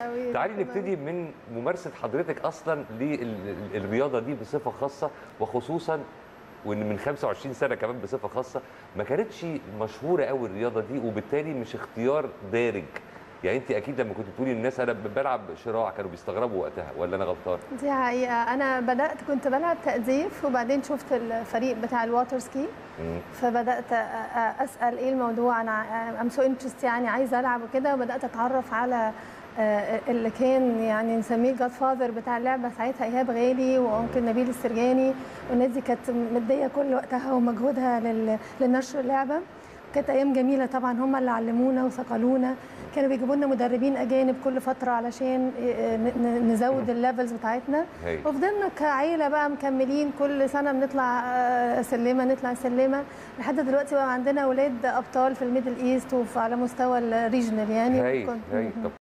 أوي. تعالي نبتدي من ممارسه حضرتك اصلا للرياضه دي بصفه خاصه وخصوصا وان من 25 سنه كمان بصفه خاصه ما كانتش مشهوره قوي الرياضه دي وبالتالي مش اختيار دارج يعني انت اكيد لما كنت تقولي للناس انا بلعب شراع كانوا بيستغربوا وقتها ولا انا غلطان دي حقيقة أنا بدأت كنت بلعب تأديف وبعدين شفت الفريق بتاع الواتر سكي مم. فبدأت أ- أ- أسأل إيه الموضوع أنا أم سو انترست يعني عايزة ألعب وكده وبدأت أتعرف على آه، اللي كان يعني نسميه الجاد فاذر بتاع اللعبة ساعتها إيهاب غالي وأنكل نبيل السرجاني والناس دي كانت مدية كل وقتها ومجهودها لل- لنشر اللعبة كانت ايام جميله طبعا هم اللي علمونا وثقلونا كانوا بيجيبوا لنا مدربين اجانب كل فتره علشان ن- ن- نزود الليفلز بتاعتنا هايل. وفضلنا كعيله بقى مكملين كل سنه بنطلع آه، سلمه نطلع سلمه لحد دلوقتي بقى عندنا اولاد ابطال في الميدل ايست وعلى مستوى الريجنال يعني هايل كنت- هايل طب